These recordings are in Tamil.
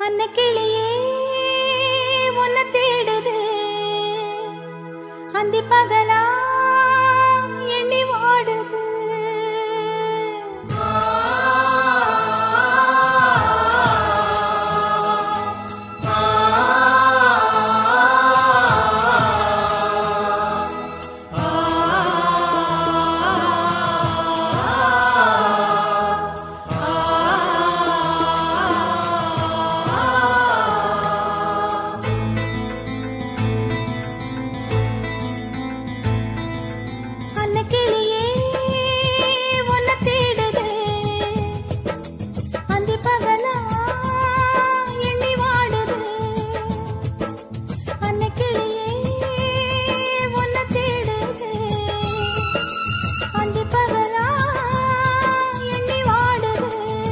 அன்ன கிளியே உன்னை தேடுது அந்தி பகலா எண்ணி வாடுது அன்ன கிளியே உன்னை தேடுது அந்தி பகலா எண்ணி வாடுது அன்ன கிளியே உன்னை தேடுது அந்தி பகலா எண்ணி வாடுது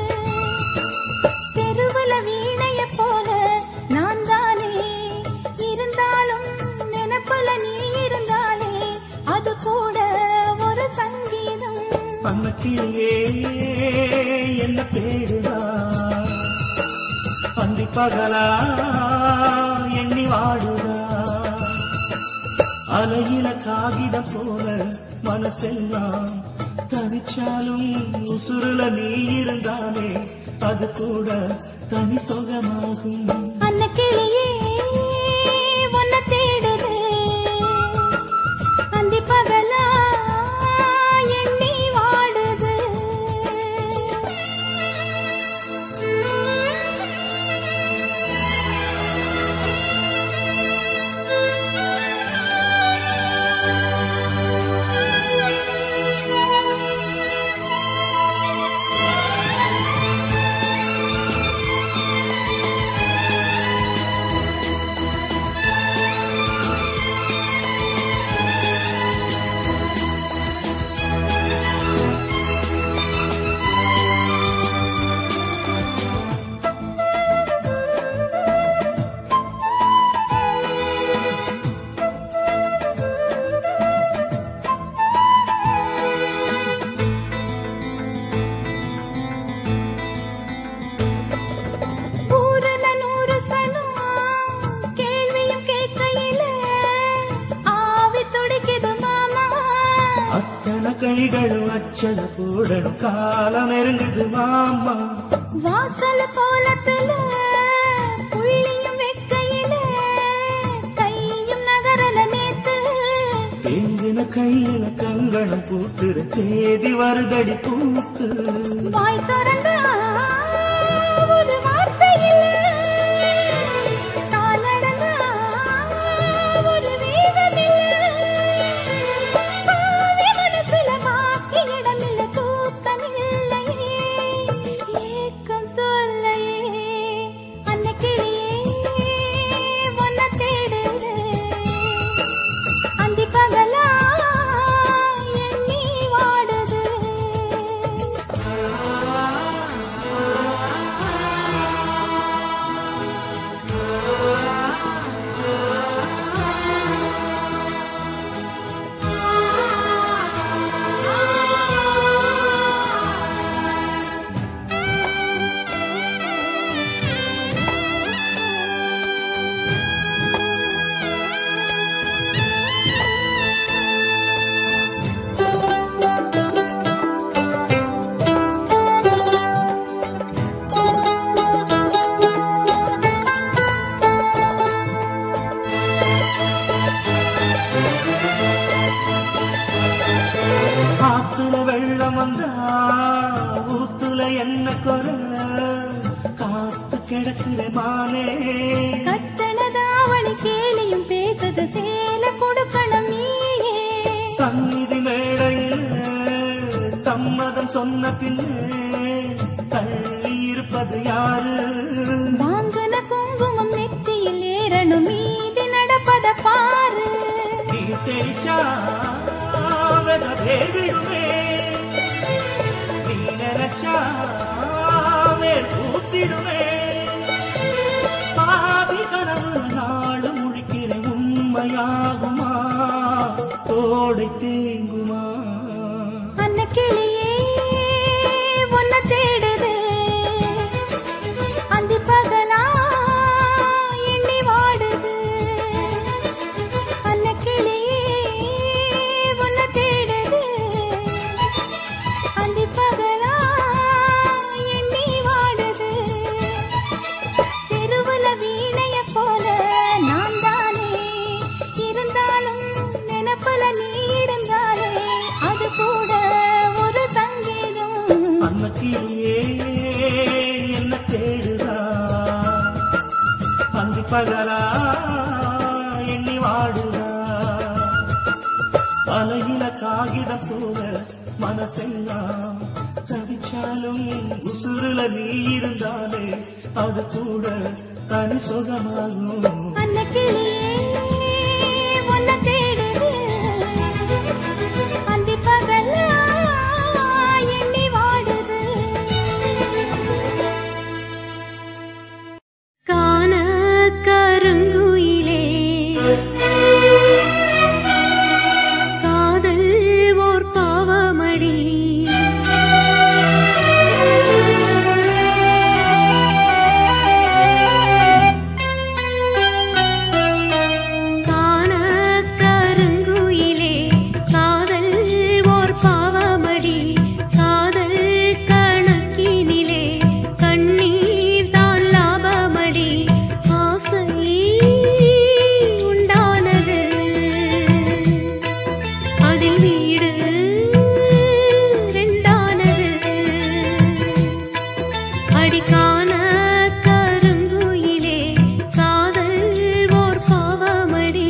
தெருவுல வீணைய போல நான் தானே இருந்தாலும் நினைப்புல நீ இருந்தாலே அது கூட ஒரு சங்கீதம் அன்ன கிளியே என்ன தேடுதா அந்தி பகலா எண்ணி வாடுதா அலையில காகிதம் போல மனசெல்லாம் தனிச்சாலும் உசுருல நீ இருந்தாலே அது கூட தனி சுகமாகும் அன்ன கிளியே உன்னை தேடுது அந்தி பகலா எண்ணி வாடுது ஊருல நூறு சனம் கேள்வியும் கேட்கையில ஆவி துடிக்குது மாமா அத்தனை கைகளும் அச்சத போடணும் காலம் நெருங்குது மாமா வாசல் கோலத்துல புள்ளியும் வெக்கையில கையும் நகரல நேத்து தேங்கின கையில கங்கணம் பூத்துற தேதி வருதடி பூத்து வாய் திறந்தா ஒரு வார்த்தையில காலடந்தா ஒரு வேகமில்ல பாவி மனசுல மாற்றி இடமில்ல தூக்கமில்லையே ஏக்கம் தொல்லையே அன்ன கிளியே உன்னை தேடுது அந்தி பகலா எண்ணி வாடுது ஆத்துல வெள்ளம் வந்தா ஊத்துல என்ன குறை காத்து கிடக்குற மானே கட்டணதாவணி கேலியும் பேசுது சேல கொடுக்கணும் நீயே சந்நிதி மேடையில் சம்மதம் சொன்ன பின்னே தள்ளி இருப்பது யாரு வாங்கின குங்குமம் நெத்தியில் ஏறணும் மீதி நடப்பத பாரு நீ தெரிச்சா வெத வேகிடுமே நீ நினைச்சா வேர் பூத்திடுமே பாதி கனவு நாடு முழிக்கிறேன் உண்மையாகுமா தோடை தேங்குமா அன்ன கிளியே உன்னை தேடுது அந்தி பகலா பகலா எண்ணி வாடுதா அலையில காகிதம் போல மனசெல்லாம் தவிச்சாலும் உசுருல நீ இருந்தாலே அது கூட தனி சுகமாகும் அன்னக்கிளியே உன்னை தேடுது அந்தி பகலா எண்ணி வாடுது காண கருங்குயிலே காதல் ஓர் பாவமடி காண கருங்குயிலே காதல் ஓர் பாவமடி காதல் கணக்கினிலே கண்ணீர் தான் லாபமடி ஆசை உண்டானது அதில் வீடு ரெண்டானது அடிக்கான கருங்குயிலே காதல் ஓர் பாவமடி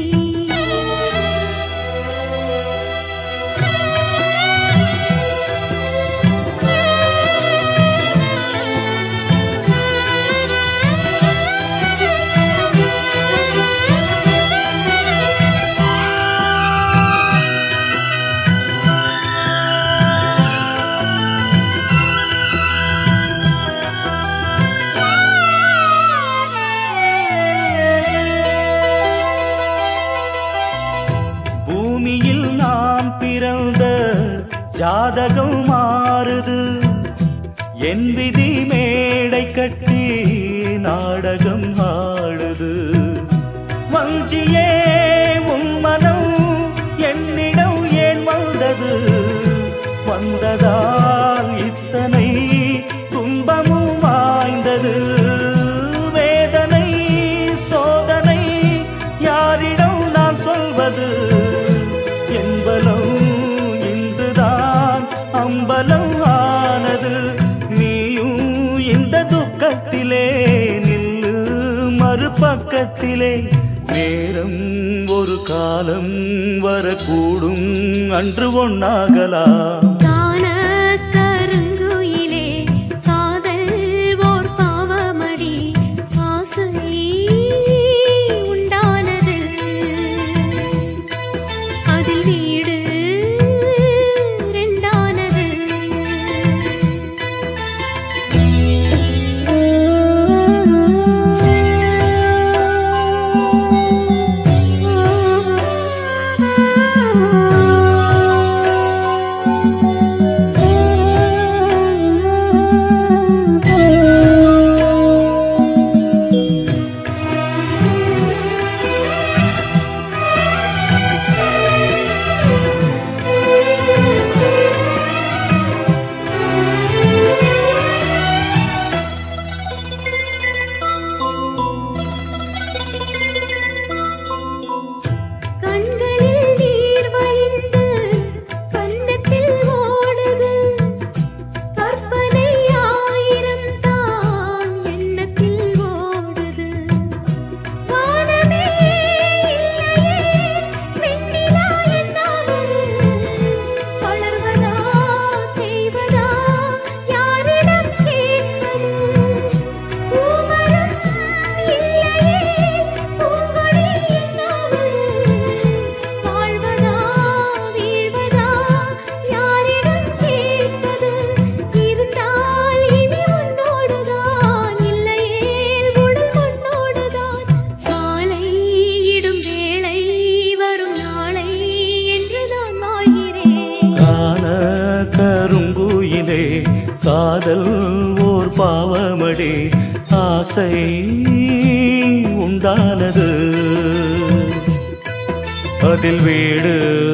பூமியில் நாம் பிறந்த ஜாதகம் மாறுது என் விதி மேடை கட்டி நாடகம் ஆடுது வஞ்சியே உன் மனம் என்னிடம் ஏன் வந்தது வந்ததால் இத்தனை துன்பமும் வாய்ந்தது வேதனை சோதனை யாரிடம் நான் சொல்வது என்பலம் இன்றுதான் அம்பலம் ஆனது நீயும் இந்த துக்கத்திலே நில்லு மறுபக்கத்திலே நேரம் ஒரு காலம் வரக்கூடும் அன்று ஒன்னாகலாம் காண கருங்குயிலே காதல் ஓர் பாவமடி ஆசை உண்டானது அதில் வீடு ரெண்டானது கண்களில் நீர் வழிந்து கன்னத்தில் ஓடுது கற்பனை ஆயிரம் தான் எண்ணத்தில் ஓடுது வானமே இல்லையே வெண்ணிலா என்னாவது வளர்வதா தேய்வதா யாரிடம் கேட்பது பூமரம் இல்லையே பூங்கொடி என்னாவது வாழ்வதா வீழ்வதா யாரிடம் கேட்பது இருந்தால் இனி உன்னோடுதான் இல்லையேல் உடல் உன்னோடுதான் காலை இடும் வேளை வரும் நாளை என்று நான் வாழ்கிறேன் காண கருங்குயிலே காதல் ஓர் பாவமடி ஆசை உண்டானது அதில் வீடு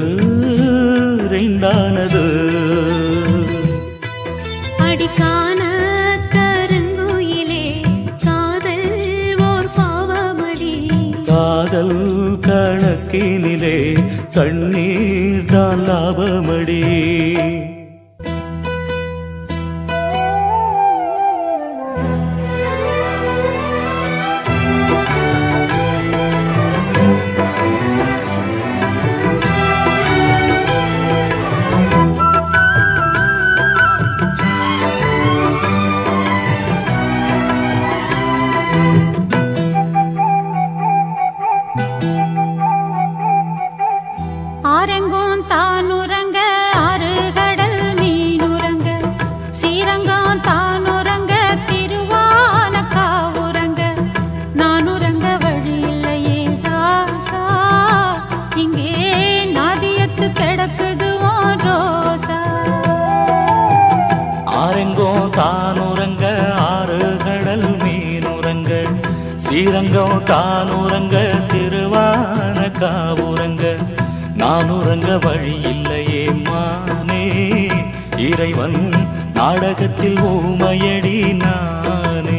ரெண்டானது அடிக்கான கருங்குயிலே காதல் ஓர் பாவமடி காதல் கணக்கினிலே கண்ணீர் தான் லாபமடி ஆ ஸ்ரீரங்கம் தான் உறங்க திருவான காவுறங்க நான் உறங்க வழி இல்லையே மானே இறைவன் நாடகத்தில் ஊமையடி நானே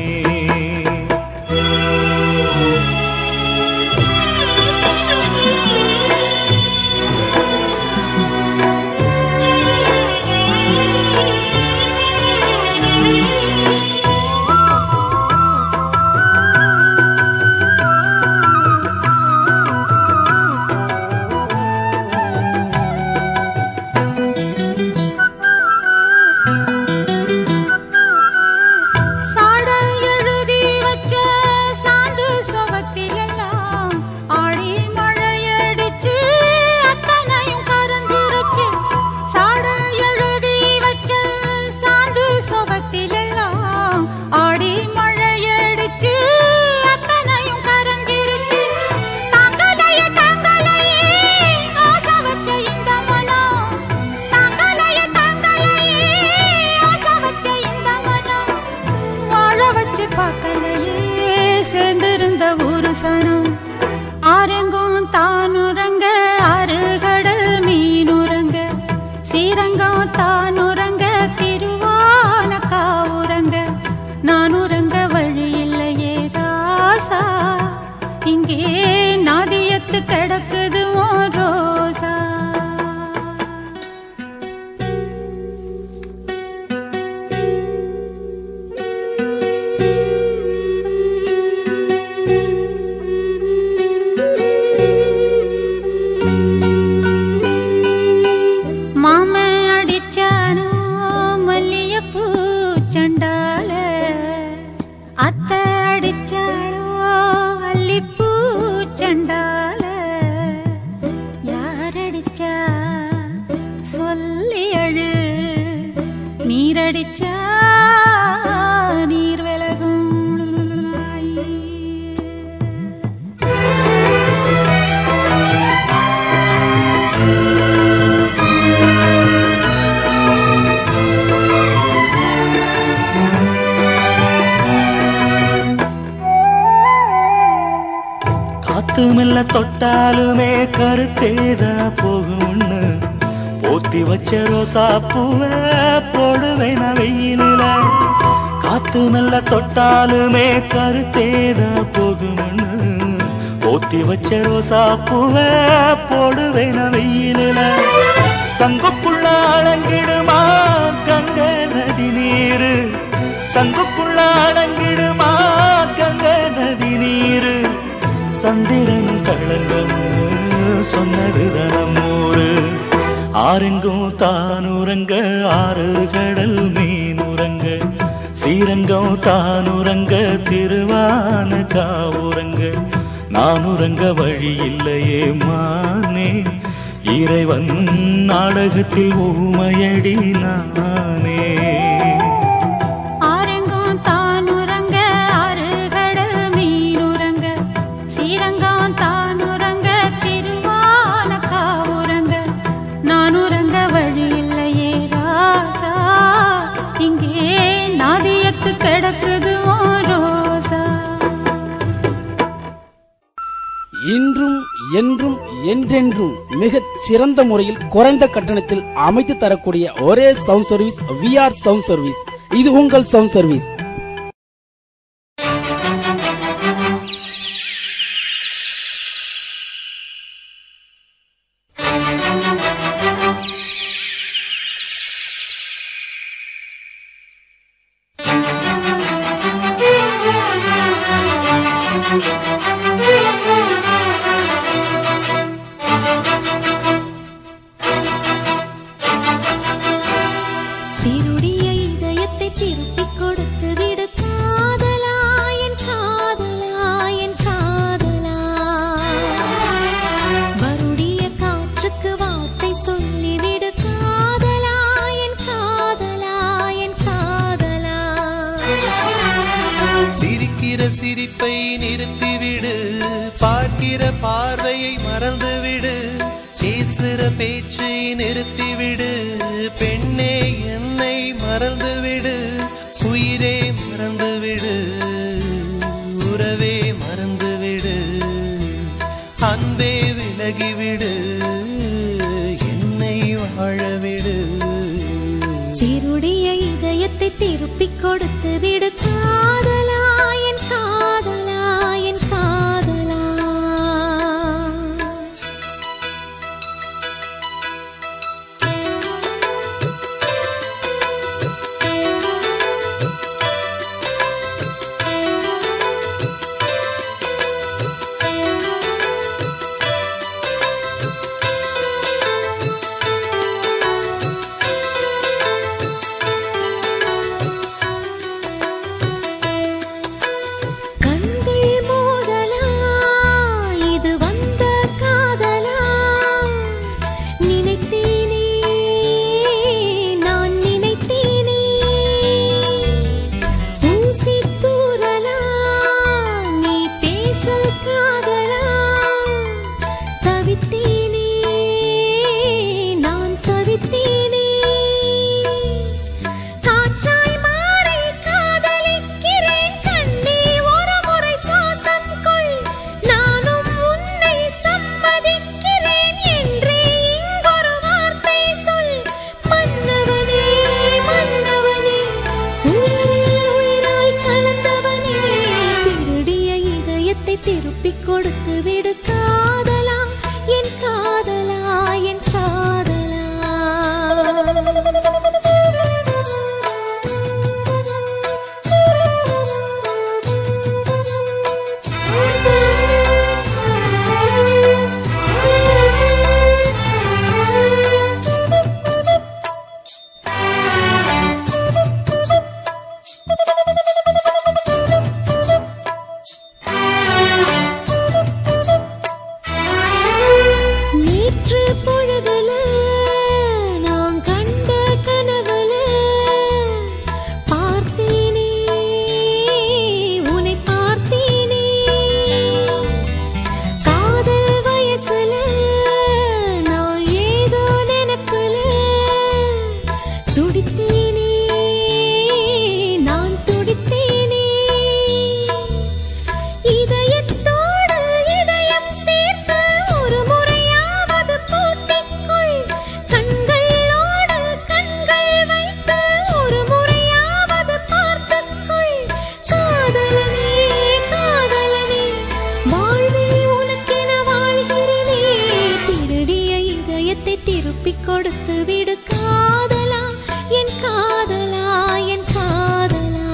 சாடல் எழுதி வச்ச சாந்து சுவத்திலெல்லாம் ஆடி மழையடிச்சு அத்தனையும் கரைஞ்சிருச்சு சாடல் எழுதி வச்ச சாந்து சுவத்திலெல்லாம் ஆடி மழையடிச்சு அத்தனையும் கரைஞ்சிருச்சு தாங்கலையே தாங்கலையே ஆசை வச்ச இந்த மனம் தாங்கலையே தாங்கலையே ஆசை வச்ச இந்த மனம் வாழ வச்சு பார்க்கலையே சேர்ந்திருந்த ஒரு சனம் ஆரெங்கும் தானுறங்க ஆறுகடல் மீனுறங்க சீரங்கம் தானுறங்க திருவான காவுறங்க நான் உறங்க வழி இல்லையே ராசா இங்கே நாதியத்து கிடக்குது ஓ ரோசா மாமன் அடிச்சானோ மல்லியப்பூ சண்டால அத்தை அடிச்சாளோ அல்லிப்பூ சண்டால யார் அடிச்சா சொல்லி அழு நீரடிச்சா நீர் விலகும் காத்து மெல்ல தொட்டாலுமே கருத்தேதா போகும்னு போத்தி வச்ச ரோசா பூவ போடுவேன் நான் வெயிலில காத்து மெல்ல தொட்டாலுமே கருத்தேதா போகும்னு போத்தி வச்ச ரோசா பூவ போடுவேன் நான் வெயிலில சங்குப்புள்ள அடங்கிடுமா கங்க நதி நீரு சங்குப்புள்ள அடங்கிடுமா கங்க நதி நீரு சந்திரன் களங்கம்னு சொன்னது தனமூறு ஆரெங்கும் தானுறங்க ஆறு கடல் மீனுறங்க சீரங்கம் தானுறங்க திருவான காவுறங்க நான் உறங்க வழி இல்லையே மானே இறைவன் நாடகத்தில் ஊமையடி நானே ஆரெங்கும் தானுறங்க ஆறுகடல் மீனுறங்க சீரங்கம் தானுறங்க திருவான காவுறங்க நான் உறங்க வழி இல்லையே ராசா இங்கே நாதியத்து கிடக்குது ஓ ரோசா இன்றும் என்றும் என்றென்றும் மிகச் சிறந்த முறையில் குறைந்த கட்டணத்தில் அமைத்து தரக்கூடிய ஒரே sound service VR sound service இது உங்கள் சவுண்ட் சர்வீஸ் திருடிய இதயத்தை திருப்பிக் கொடுத்து விடு காதலாயன் காதலாயன் காதலா வருடிய காற்றுக்கு வார்த்தை சொல்லிவிடு காதலாயன் காதலாயன் காதலா சிரிக்கிற சிரிப்பை நிறுத்திவிடு பார்க்கிற பார்வையை மறந்துவிடு பேசுற பேச்சை நிறுத்திவிடு பெண்ணே என்னை மறந்துவிடு உயிரே மறந்துவிடு உறவே மறந்து விலகிவிடு என்னை வாழவிடு திருடிய இதயத்தை திருப்பிக் கொடுத்து விடு காதலா என் காதலா என் காதலா கண்கள் மோதலா இது வந்த காதலா நினைத்தேனே நான் நினைத்தேனே ஊசி தூரலா நீ பேசல் காதலா தவித்தேனே நான் தவித்தேனே காற்றாய் மாறி காதலிக்கிறேன் கண்ணே ஒரு முறை சுவாசம் கொள் நானும் உன்னை சம்மதிக்கிறேன் என்றே இங்கொரு வார்த்தை சொல் மன்னவனே மன்னவனே உயிரில் உயிராய் கலந்தவனே திருடிய இதயத்தை திருப்பிக் கொடுத்து விடு காதலா என் காதலா என் நேற்று பொழுதுல நாம் கண்ட கனவுல பார்த்தேனே உன்னை பார்த்தேனே காதல் வயசுல நான் ஏதோ நினைப்புல துடித்தேனே நான் துடித்தேனே இதயத்தோடு இதயம் சேர்த்து ஒரு முறையாவது பூட்டிக்கொள் கண்களோடு கண்கள் வைத்து ஒரு முறையாவது பார்த்துக்கொள் காதலனே காதலனே வாழ்வே உனக்கென வாழ்கிறேனே திருடிய இதயத்தை திருப்பிக் கொடுத்து விடு காதலா என் காதலா என் காதலா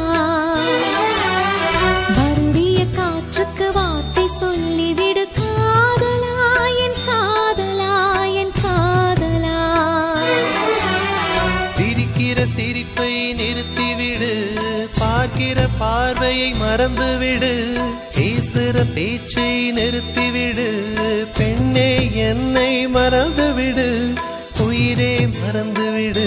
வருடிய காற்றுக்கு வார்த்தை சொல்லிவிடு காதலா என் காதலா என் காதலா சிரிக்கிற சிரிப்பை நிறுத்திவிடு பார்க்கிற பார்வையை மறந்துவிடு பேசுற பேச்சை நிறுத்திவிடு பெண்ணே என்னை மறந்துவிடு உயிரே மறந்துவிடு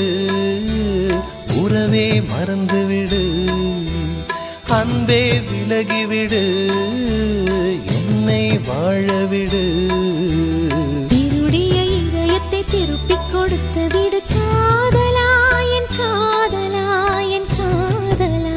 உறவே மறந்துவிடு அன்பே விலகிவிடு என்னை வாழவிடு திருடிய இதயத்தை திருப்பிக் கொடுத்து விடு காதலா என் காதலா என் காதலா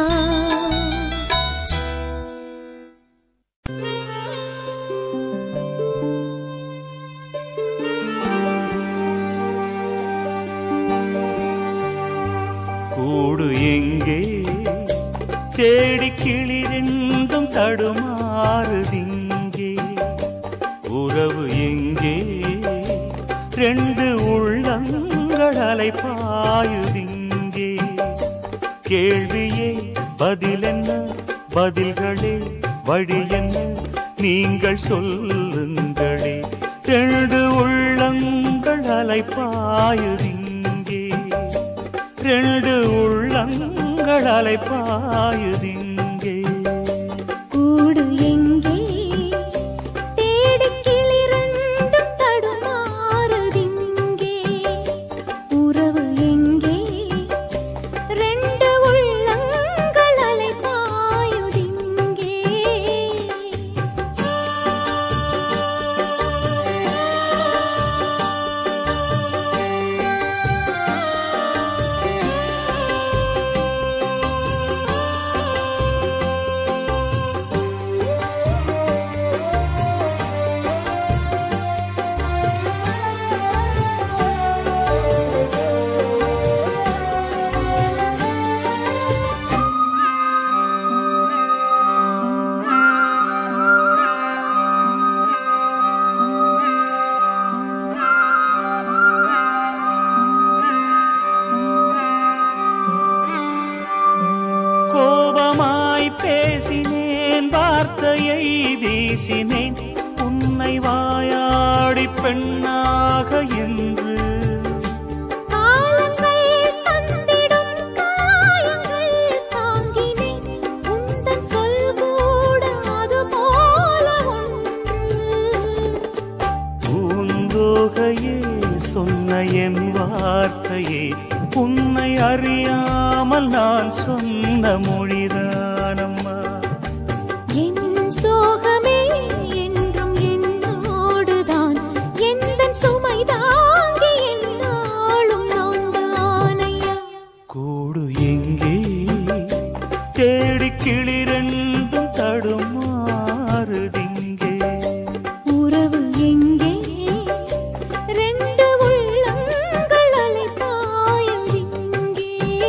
கூடு எங்கே தேடி கிளிரெண்டும் தடுமாறுதிங்கே உறவு எங்கே ரெண்டு உள்ளங்கள் அலைப்பாயுதிங்கே கேள்வியே பதில் என்ன பதில்களே வழி என்ன நீங்கள் சொல்லுங்களே ரெண்டு உள்ளங்கள் அலைப்பாயுதிங்கே ரெண்டு உள்ளங்கள் அலைப்பாயுதிங்கே கூடு எங்கே தேடிக் கிளிரண்டும் தடுமாறுதிங்கே உறவு எங்கே ரெண்டு உள்ளங்கள் அலைபாயுதிங்கே ஆ என் வார்த்தையை வீசினேன் உன்னை வாயாடி பெண்ணாக என்று காலங்கள் தந்திடும் காயங்கள் தாங்கினேன் உந்தன் சொல் கூட அது போல ஒன்று பூந்தோகையே சொன்ன என் வார்த்தையே உன்னை அறியாமல் நான் சொன்ன மொழிதானம்மா என் சோகமே என்றும் என்னோடுதான் எந்தன் சுமை தாங்கி என்னாலும் நான் தானையா கூடு எங்கே தேடி கிளிரெண்டும் தடுமாறுதிங்கே உறவு எங்கே ரெண்டு உள்ளங்கள் அலைபாயும் இங்கே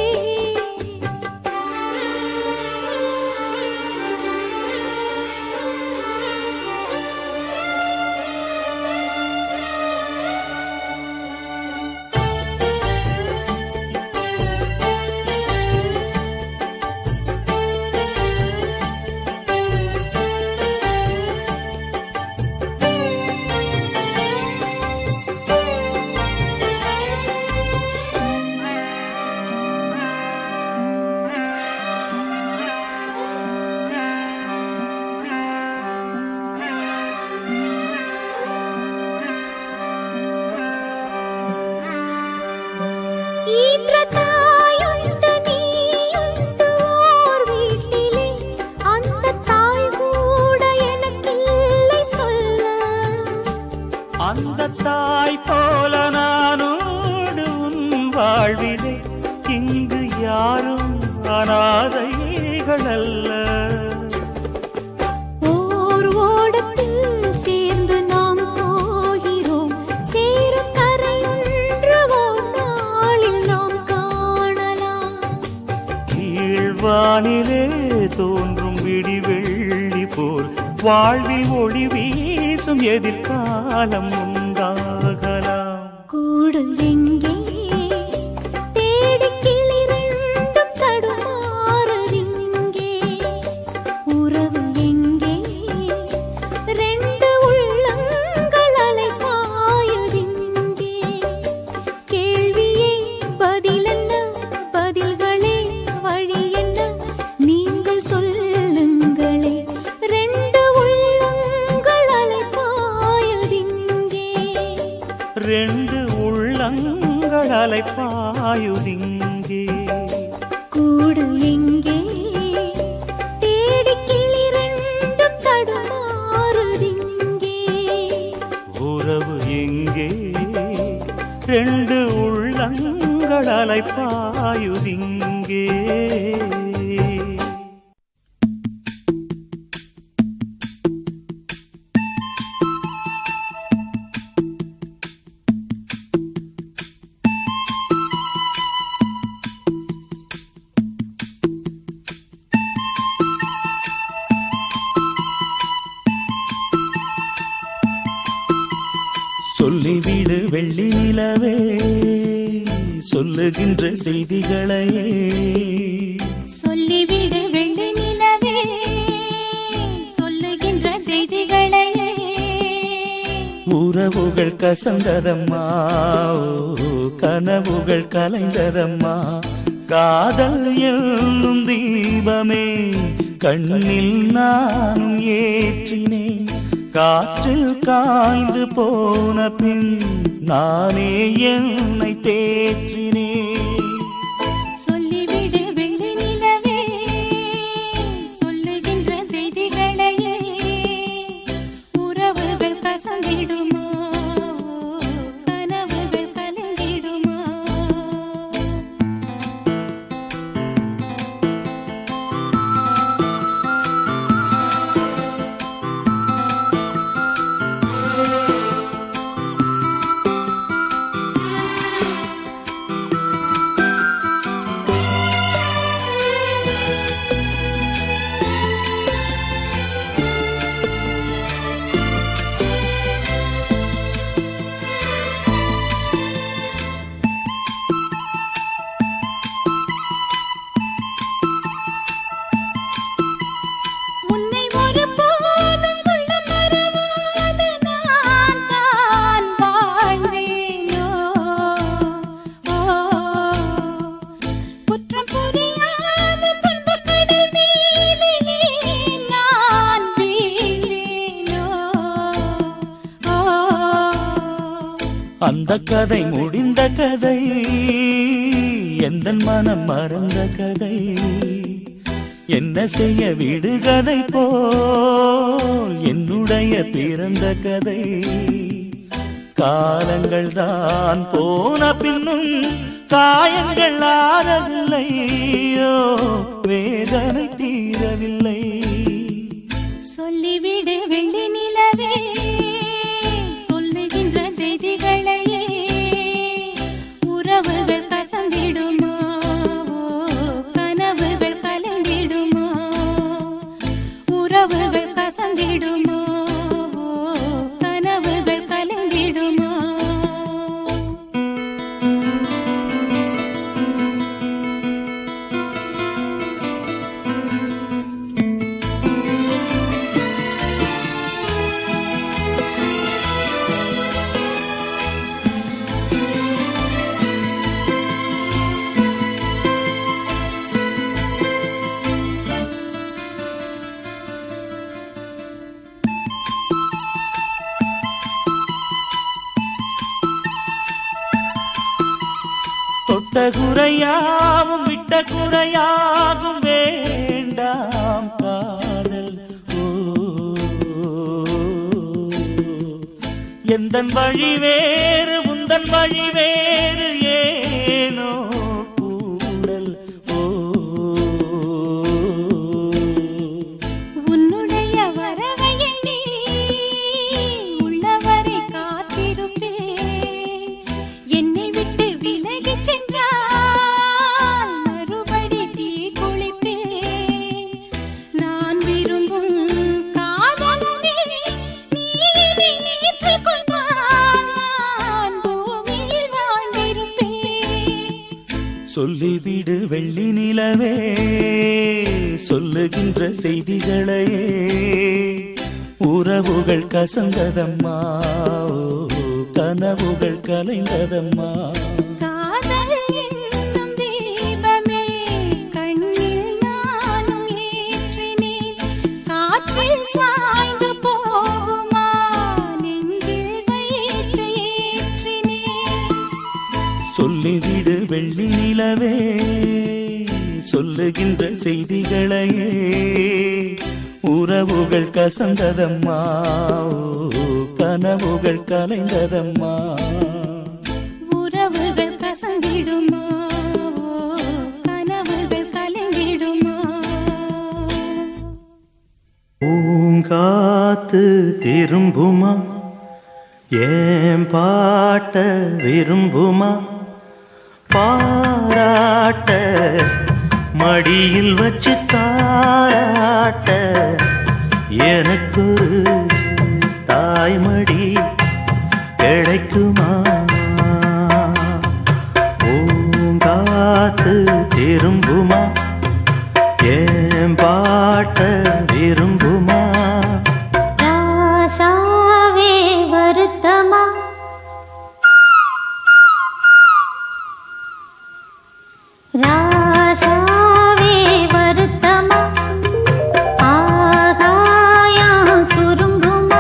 ஈன்ற தாயுண்டு நீயுண்டு ஓர் வீட்டிலே அந்த தாய் கூட எனக்கில்லை சொல்ல அந்த தாய் போல நானோடு உன் வாழ்விலே இங்கு யாரும் அனாதைகள் அல்ல ஓர் ஓடத்தில் சேர்ந்து நாம் போகிறோம் சேரும் கரையொன்று ஓர் நாளில் நாம் காணலாம் கீழ்வானிலே தோன்றும் விடிவெள்ளி போல் வாழ்வில் ஒளி வீசும் எதிர்காலம் உண்டாகலாம் கூடு எங்கே தேடி கிளிரெண்டும் தடுமாறுதிங்கே உறவு எங்கே ரெண்டு உள்ளங்கள் அலைபாயுதிங்கே கேள்வியே பதிலென்ன பதில்களே வழி என்ன நீங்கள் சொல்லுங்களே ரெண்டு உள்ளங்கள் அலைபாயுதிங்கே ரெண்டு உள்ளங்கள் அலைப்பாயுதிங்கே கூடு எங்கே தேடி கிளிரெண்டும் தடுமாறுதிங்கே உறவு எங்கே ரெண்டு உள்ளங்கள் அலைப்பாயுதிங்கே சொல்லிவிடு வெள்ளி நிலவே சொல்லுகின்ற செய்திகளையே சொல்லிவிடு வெள்ளி நிலவே சொல்லுகின்ற செய்திகளையே உறவுகள் கசந்ததம்மா ஓ, கனவுகள் கலைந்ததம்மா காதல் என்னும் தீபமே கண்ணில் நானும் ஏற்றினேன் காற்றில் காய்ந்து போன பின் நானே என்னை தேற்றினேன் சொல்லிவிடு வெள்ளி நிலவே சொல்லுகின்ற செய்திகளையே உறவுகள் கசந்திடுமா கனவுகள் கலங்கிடுமா அந்த கதை முடிந்த கதை எந்த மனம் மறந்த கதை என்ன செய்ய விடுகதை போல் என்னுடைய பிறந்த கதை காலங்கள் தான் போன பின்னும் காயங்கள் ஆறவில்லை ஐயோ, வேதனை தீரவில்லை சொல்லிவிடு வெள்ளி நிலவே சொல்லுகின்ற செய்திகளையே உறவுகள் கசந்திடுமா கனவுகள் கலந்திடுமா உறவுகள் கசந்திடுமா கனவுகள் கலந்திடுமா தொட்ட குறையாவும் விட்ட குறையாகும் வேண்டாம் காதல் ஓ எந்தன் வழி வேறு உந்தன் வழி வேறு ஏனோ கூடல் ஓ உன்னுடைய வரவை எண்ணி உள்ளவரை காத்திருப்பேன் என்னை விட்டு விலகிச் சென்றால் மறுபடி தீ குளிப்பேன் நான் விரும்பும் காதலனே நீ என்னை ஏற்றுக்கொண்டால் நான் பூமியில் வாழ்ந்திருப்பேன் சொல்லிவிடு வெள்ளி நிலவே சொல்லுகின்ற செய்திகளையே உறவுகள் கசந்ததம்மா ஓ, கனவுகள் கலைந்ததம்மா காதல் என்னும் தீபமே கண்ணில் நானும் ஏற்றினேன் காற்றில் சாய்ந்து போகுமா நெஞ்சில் வைத்து ஏற்றினேன் சொல்லிவிடு வெள்ளி நிலவே சொல்லுகின்ற செய்திகளையே உறவுகள் கசந்ததம்மா ஓ, கனவுகள் கலைந்ததம்மா உறவுகள் கசந்திடுமா ஓ, கனவுகள் கலங்கிடுமா பூங்காத்து திரும்புமா ஏன் பாட்ட விரும்புமா பாராட்ட மடியில் வச்சு தாராட்ட எனக்கொரு தாய்மடி கிடைக்குமா பூங்காத்து திரும்புமா ஏன் பாட்ட விரும்புமா ராசாவே வருத்தமா ராசாவே வருத்தமா ஆகாயம் சுருங்குமா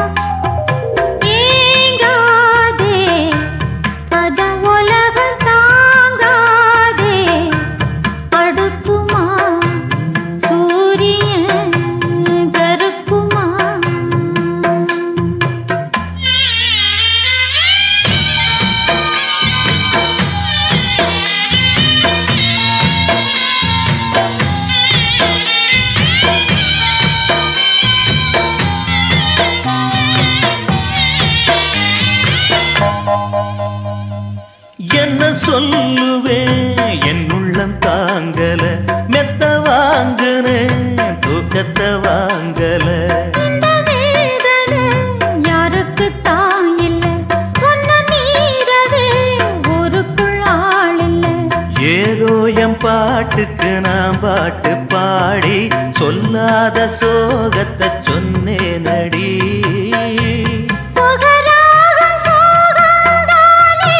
ஏங்காதே பத உலகம் தாங்காதே அடுக்குமா சூரியன் கருக்குமா என்ன சொல்லுவேன் என் உள்ளம் தாங்கல மெத்த வாங்குனேன் தூக்கத்தை வாங்கல இந்த வேதனை யாருக்கு தான் இல்ல உன்னை மீறவே ஊருக்குள் ஆள் இல்ல ஏதோ என் பாட்டுக்கு நான் பாட்டு பாடி சொல்லாத சோகத்தை சொன்னேனடி சுகராகம் சோகந்தானே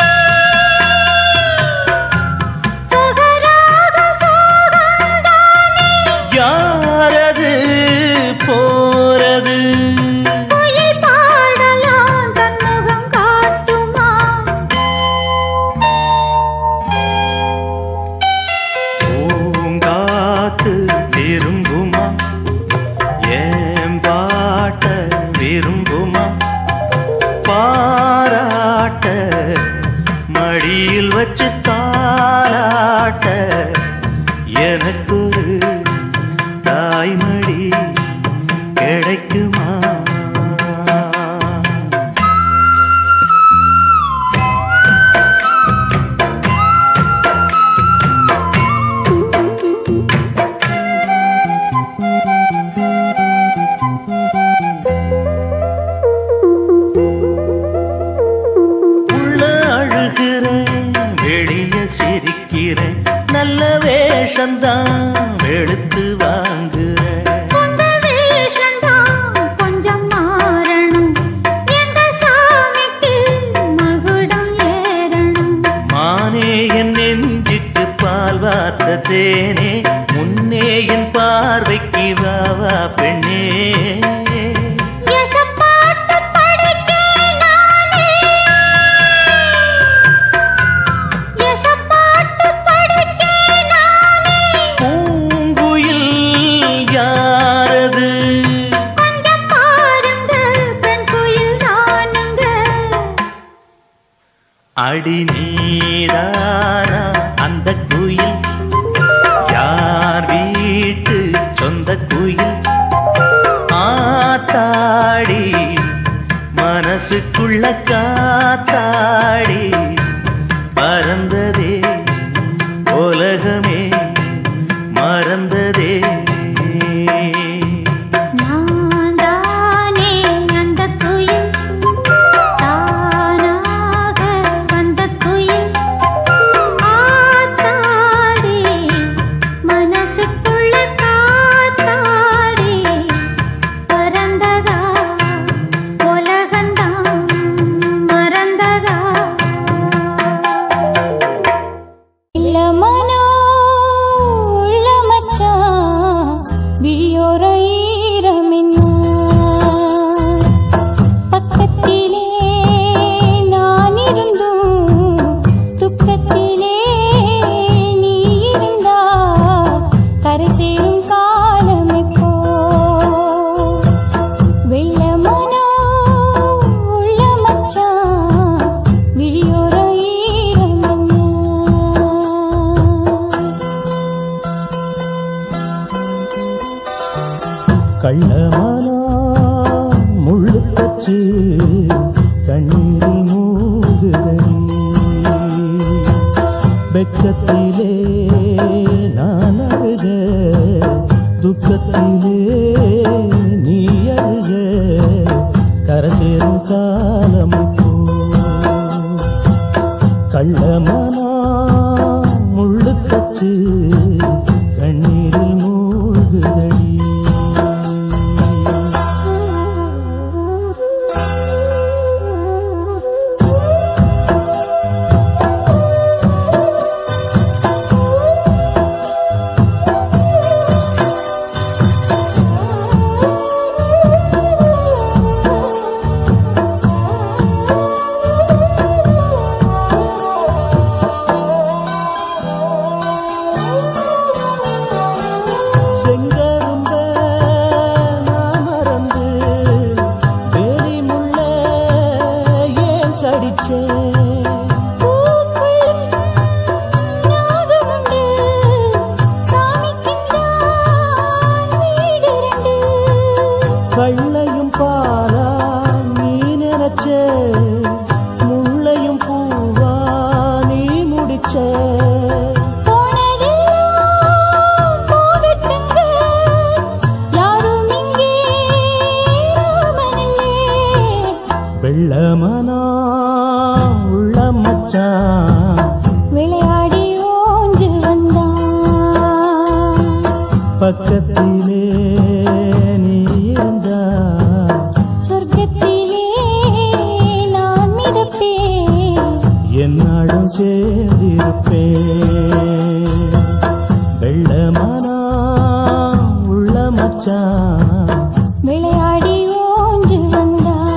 சுகராகம் சோகந்தானே யாரது போறது குயில் பாடலாம் தன் முகம் காட்டுமா கிடைக்குமா உள்ள அழுகிறேன் வெளிய சிரிக்கிறேன் நல்ல வேஷந்தான் வெளுத்து வாங்குறேன் உங்க வேஷம்தான் கொஞ்சம் மாறணும் எங்க சாமிக்கு மகுடம் ஏறணும் மானே என் நெஞ்சுக்கு பால் வார்த்த தேனே முன்னே என் பார்வைக்கு வா வா பெண்ணே எசப்பாட்டு படிச்சேன் நானே எசப்பாட்டு படிச்சேன் நானே பூங்குயில் யாரது கொஞ்சம் பாருங்க பெண் குயில் நானுங்க அடி நீதானா அந்த குயில் யார் வீட்டு சொந்த குயில் ஆத்தாடி மனசுக்குள்ள காத்தாடி பறந்ததே உலகமே மறந்ததே நான் தானே அந்த குயில் தானாக வந்த குயில் ஆத்தாடி மனசுக்குள்ள காத்தாடி பறந்ததா உலகந்தான் மறந்ததா இல்ல மனோ உள்ள மச்சான் விழியோர ஈரமென்ன பக்கத்திலே நான் இருந்தும் துக்கத்திலே நீ இருந்தா கரை சேரும் காலம் எப்போ வெள்ள மனோ உள்ள மச்சான் விழியோர ஈரமென்ன கள்ளமானா முள்ளு தச்சு கண்ணீரில் மூழ்குதடி வெக்கத்திலே நான் அழுக துக்கத்திலே நீ அழுக கரசேரும் காலம் இப்போ கள்ளமானா முள்ளு தச்சு கண்ணீரில் மூழ்குதடி செங்கரும்ப நான் மறந்து வேலி முள்ள ஏன் கடிச்சேன் பூக்குள் நாகமுண்டு சாமிக்குத்தான் வீடு ரெண்டு கள்ளையும் பாலா நீ நினைச்ச முள்ளையும் பூவா நீ முடிச்ச போனதெல்லாம் போகட்டுங்க யாரும் இங்கே ராமனில்லே வெள்ளமனா உள்ள மச்சான் விளையாடி ஓஞ்சு வந்தான் பக்கத்திலே நீ இருந்தா சொர்க்கத்திலே நான் மிதப்பேன் என்னாடும் சேர்ந்திருப்பேன் வெள்ளமனா உள்ள மச்சான் விளையாடி ஓஞ்சு வந்தான்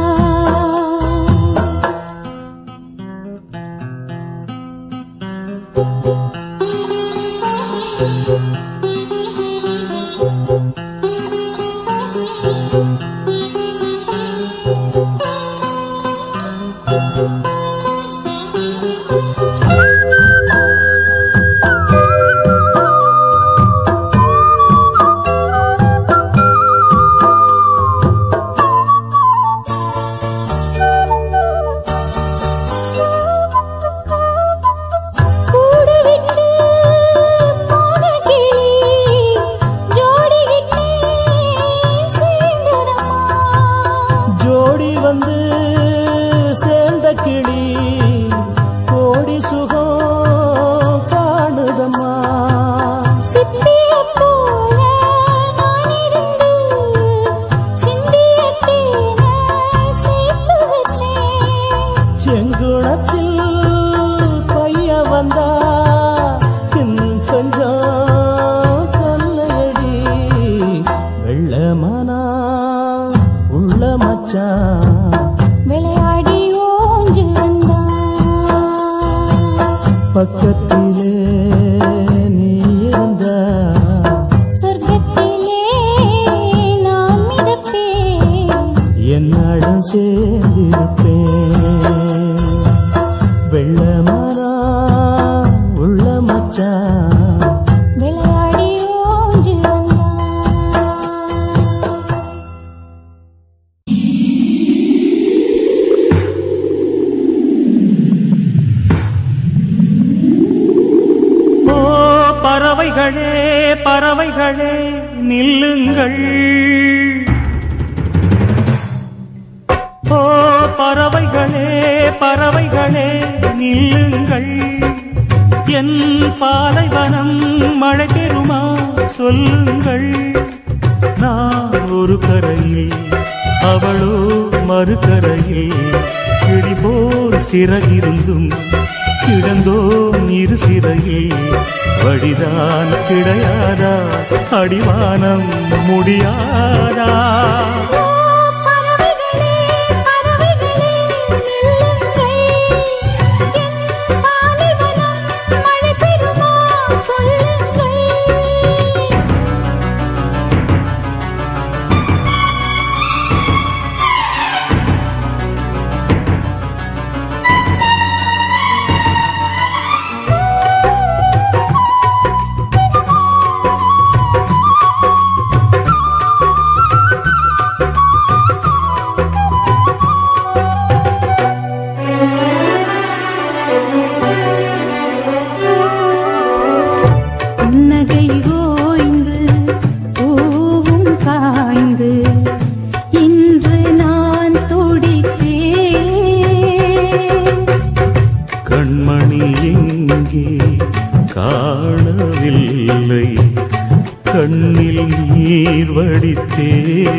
ஆ வெள்ளமானா உள்ள மச்சான் விளையாடி ஓஞ்சு வந்தான் பக்கத்திலே நீ இருந்தா சொர்க்கத்திலே நான் மிதப்பேன் என்னடும் சேர்ந்திருப்பேன் வெள்ளமானா உள்ள மச்சான் விளையாடி ஓஞ்சு வந்தான் ஓ பறவைகளே பறவைகளே நில்லுங்கள் ஓ பறவைகளே பறவைகளே நில்லுங்கள் என் பாலைவனம் மழை பெறுமா சொல்லுங்கள் நான் ஒரு கரையில் அவளோ மறுகரையில் கிளி போல் சிறகிருந்தும் கிடந்தோம் இரு சிறையில் வழிதான் கிடையாதா அடிவானம் முடியாதா பறவைகளே பறவைகளே நில்லுங்கள் என் பாலைவனம் மழை பெறுமா சொல்லுங்கள் புன்னகை ஓய்ந்து பூவும் காய்ந்து இன்று நான் துடித்தேன் கண்மணி எங்கே காணவில்லை கண்ணில் நீர் வடித்தே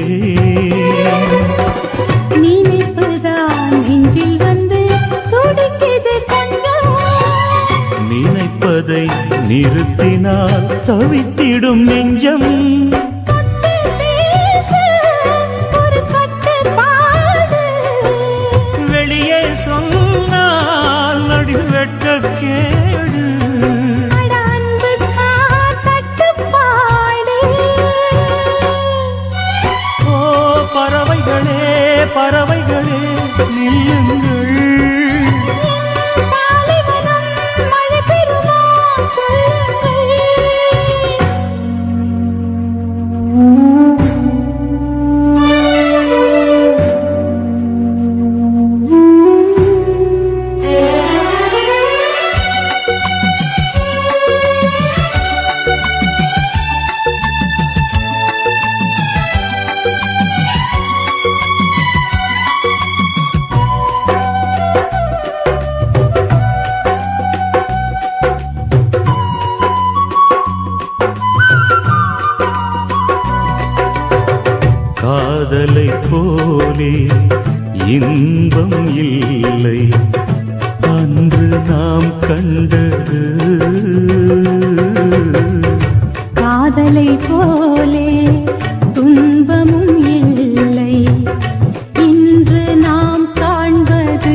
நினைப்புதான் நெஞ்சில் வந்து துடிக்குது கொஞ்சம் நினைப்பதை நிறுத்தினால் தவித்திடும் நெஞ்சம் தொட்டு பேச ஒரு கட்டுப்பாடு வெளியே சொன்னால் நடி வெட்டக்கேடு அட அன்புக்கா தட்டுப்பாடு ஓ பறவைகளே பறவைகளே நில்லுங்கள் பாலைவனம் மழை பெறுமா சொல்லுங்கள் காதலை போலே இன்பம் இல்லை அன்று நாம் கண்டது காதலை போலே துன்பமும் இல்லை இன்று நாம் காண்பது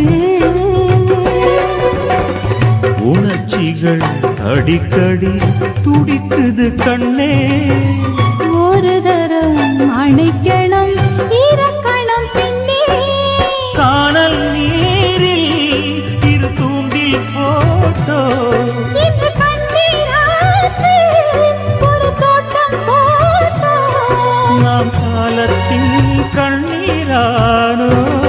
உணர்ச்சிகள் அடிக்கடி துடிக்குது கண்ணே ஒரு தரம் அணைக்கணும் இறக்கணும் பின்னே காணல் நீரில் இரு தூண்டில் போட்டோ இன்று கண்ணீராற்று ஒரு தோட்டம் போட்டோம் நாம் காலத்தின் கண்ணீரானோ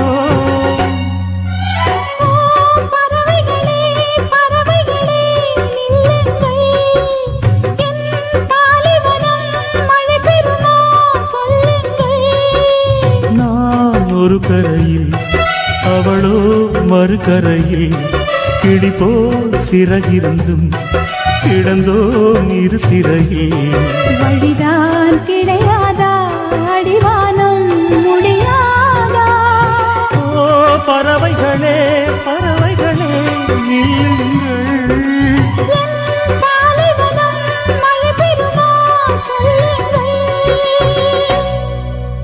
ஓ பறவைகளே பறவைகளே நில்லுங்கள் என் பாலைவனம் மழை பெறுமா சொல்லுங்கள் நான் ஒரு கரையில் அவளோ மறுகரையில் கிளி போல் சிறகிருந்தும் கிடந்தோம் இரு சிறையில் வழிதான் கிடையாதா அடிவானம் முடியாதா ஓ பறவைகளே பறவைகளே நில்லுங்கள் என் பாலைவனம் மழை பெறுமா சொல்லுங்கள்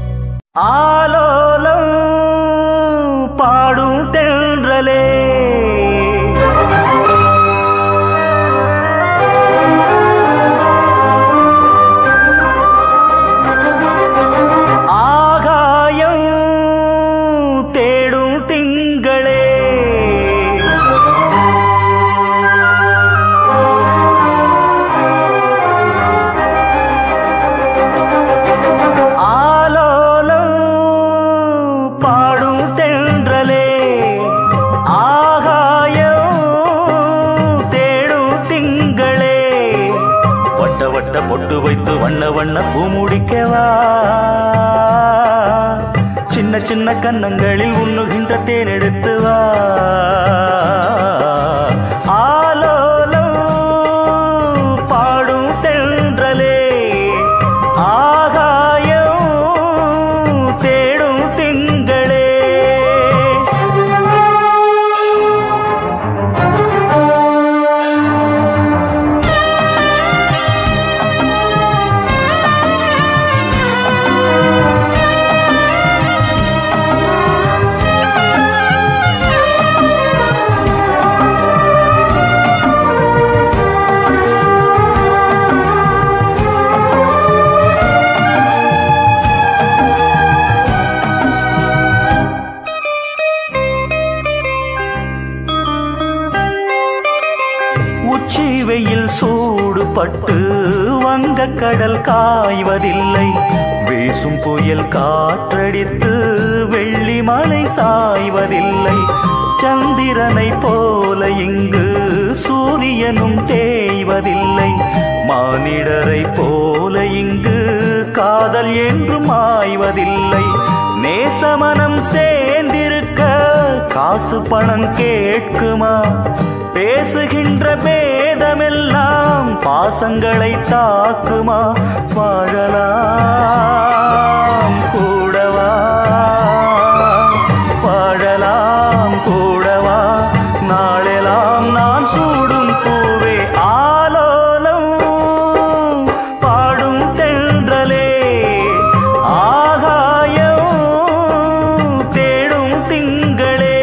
ஆலோலம் பாடும் தென்றலே ஆகாயம் தேடும் திங்களே ஆலோலம் பாடும் தென்றலே ஆகாயம் தேடும் திங்களே வட்ட வட்ட பொட்டு வைத்து வண்ண வண்ண பூ முடிக்கவா சின்ன சின்ன கன்னங்களில் உண்ணுகின்ற தேன் எடுத்து வா ஆலோலம் பாடும் தென்றலே ஆகாயம் தேடும் திங்களே உச்சி வெயில் சூடுபட்டு வங்க கடல் காய்வதில்லை வீசும் புயல் காற்றடித்து வெள்ளி மலை சாய்வதில்லை சந்திரனை போல இங்கு சூரியனும் தேய்வதில்லை மானிடரை போல இங்கு காதல் என்றும் ஆய்வதில்லை நேசமனம் சேர்ந்திருக்க காசு பணம் கேட்குமா பேசுகின்ற பேதமெல்லாம் பாசங்களை தாக்குமா வாழலாம் கூடவா வாழலாம் கூடவா நாளெல்லாம் நான் சூடும் பூவே ஆலோலம் பாடும் தென்றலே ஆகாயம் தேடும் திங்களே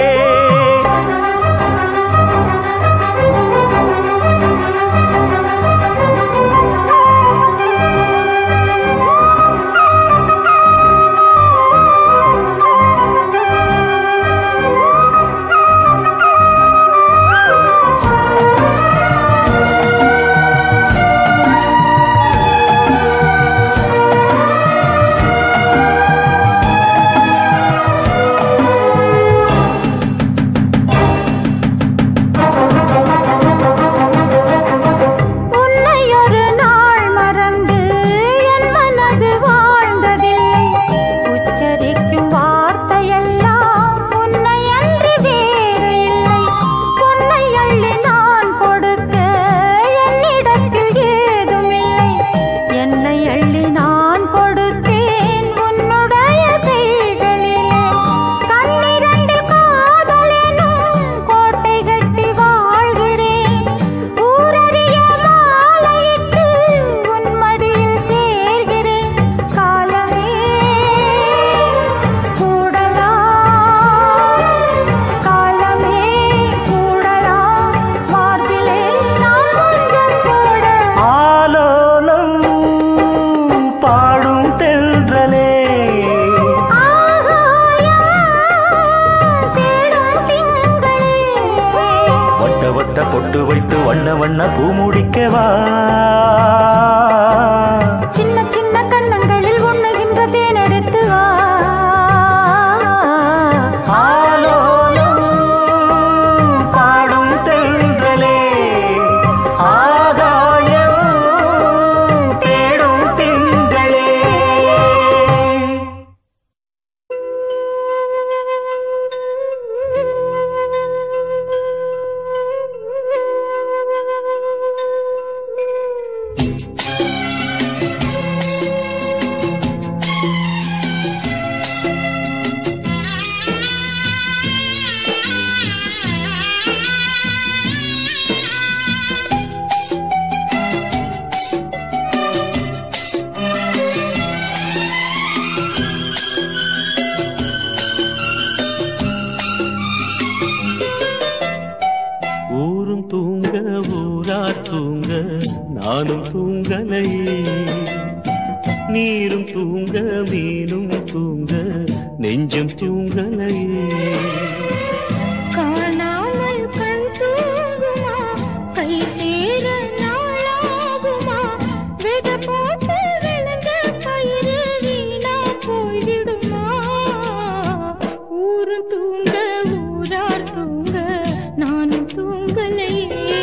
உன்னை ஒரு நாள் மறந்து என் மனது வாழ்ந்ததில்லை உச்சரிக்கும் வார்த்தையெல்லாம் உன்னை அன்றி வேறு இல்லை உன்னை அள்ளி நான் கொடுக்க என்னிடத்தில் ஏதுமில்லை என்னை அள்ளி நான் கொடுத்தேன் உன்னுடைய கைகளிலே கண்ணிரண்டு காதலெனும் கோட்டை கட்டி வாழ்கிறேன் ஊரறிய மாலையிட்டு உன் மடியில் சேர்கிறேன் காலமே கூடலாம் காலமே கூடலாம் மார்பிலே நான் கொஞ்சம் கூட ஆலோலம் பாடும் தென்றலே ஆகாயம் தேடும் திங்களே வட்ட வட்ட பொட்டு வைத்து வண்ண வண்ண பூ முடிக்கவா சின்ன சின்ன கன்னங்களில் உண்ணுகின்ற தேனெடுத்து வா ஆலோலம் பாடும் தென்றலே ஆகாயம் தேடும் திங்களே ஆ நானும் தூங்கலையே நீரும் தூங்க மீனும் தூங்க நெஞ்சம் தூங்கலையே காணாமல் கண் தூங்குமா கை சேர நாளாகுமா வித போட்டு விளைஞ்ச பயிறு வீணா போய்விடுமா ஊரும் தூங்க ஊரார் தூங்க நானும் தூங்கலையே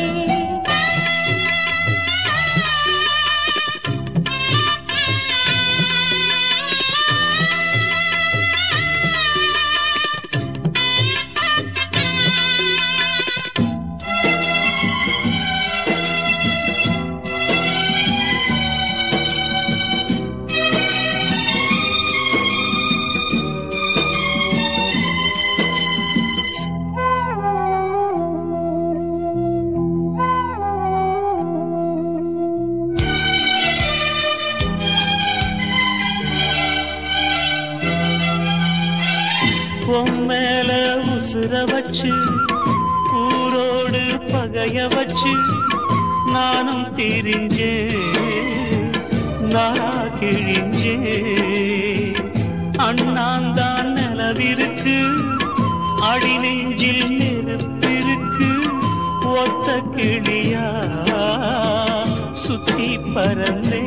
பொம்மேல உசுர வச்சு ஊரோடு பகைய வச்சு நானும் திரிஞ்சே நாளா கிழிஞ்சே அண்ணாந்தான் நிலவிருக்கு அடி நெஞ்சில் நெருப்பிருக்கு ஒத்த கிளியா சுத்தி பறந்தே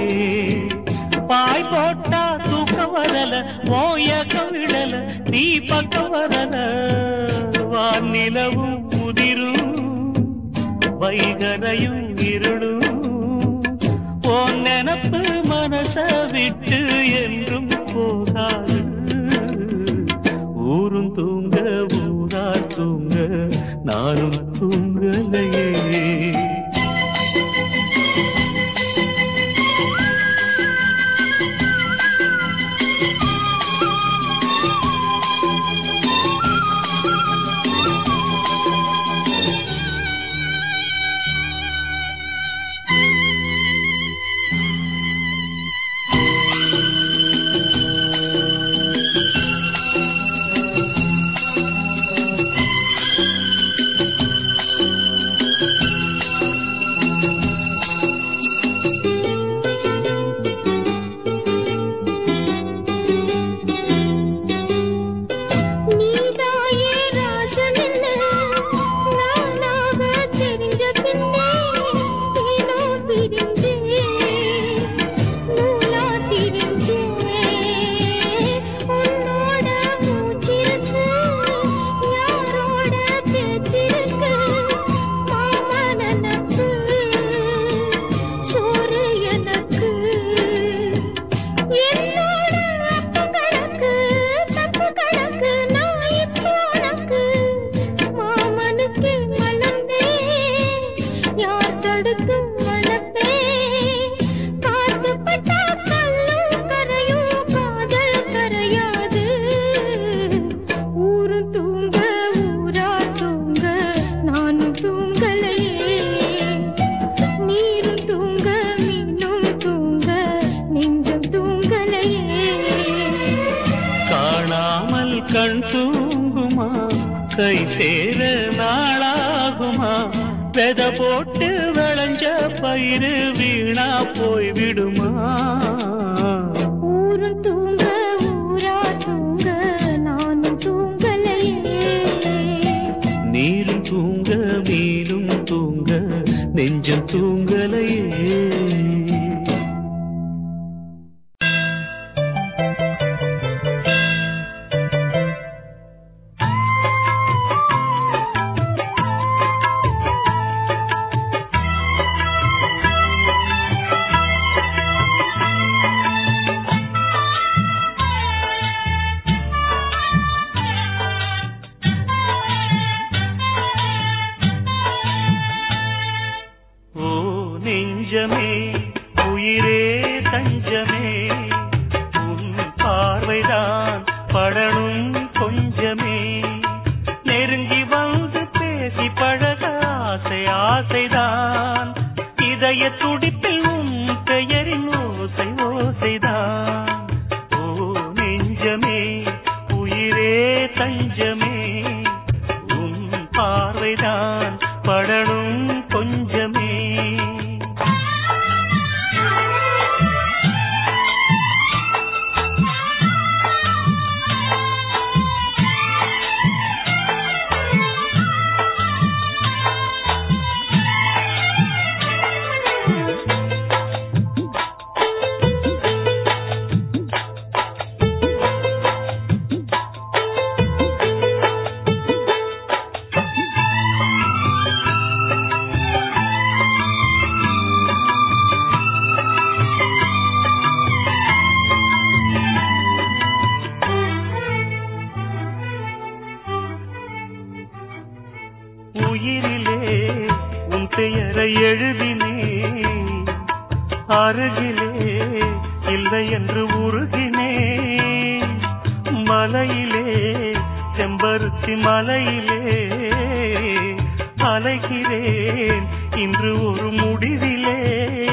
பாய் போட்டா தூக்கம் வரல மோயக்கம் விடல நீ பக்கம் வரல வானிலவும் உதிரும் வைகரையும் இருளும் உன் நினப்பு மனச விட்டு என்றும் போகாது ஊரும் தூங்க ஊரா தூங்க நானும் தூங்கலையே நீதாயே ராசனின்னு நானாக தெரிஞ்ச பின்னே தேனோ பிரிஞ்சே நூலா திரிஞ்சே உன்னோட மூச்சிருக்கு யாரோட பேச்சிருக்கு மாமா நனப்பு சோறு எனக்கு என்னோட அப்ப கணக்கு தப்பு கணக்கு நான் இப்போ உனக்கு மாமனுக்கு மலர்ந்தே யார் தடுக்கும் மணப்பே காத்து பட்டா கல்லும் கரையும் காதல் கரையாது ஊரும் தூங்க ஊரா தூங்க நானும் தூங்கலையே நீரும் தூங்க மீனும் தூங்க நெஞ்சம் தூங்கலையே காணாமல் கண் தூங்குமா கை சேர நாளாகுமா வெத போட்டு விளைஞ்ச பயிறு வீணா போய் விடுமா ஊரும் தூங்க ஊரா தூங்க நானும் தூங்கலையே நீரும் தூங்க மீனும் தூங்க நெஞ்சம் தூங்கலையே ஓ வலையிலே செம்பருத்தி மலையிலே அலைகிறேன் இன்று ஒரு முடிவிலே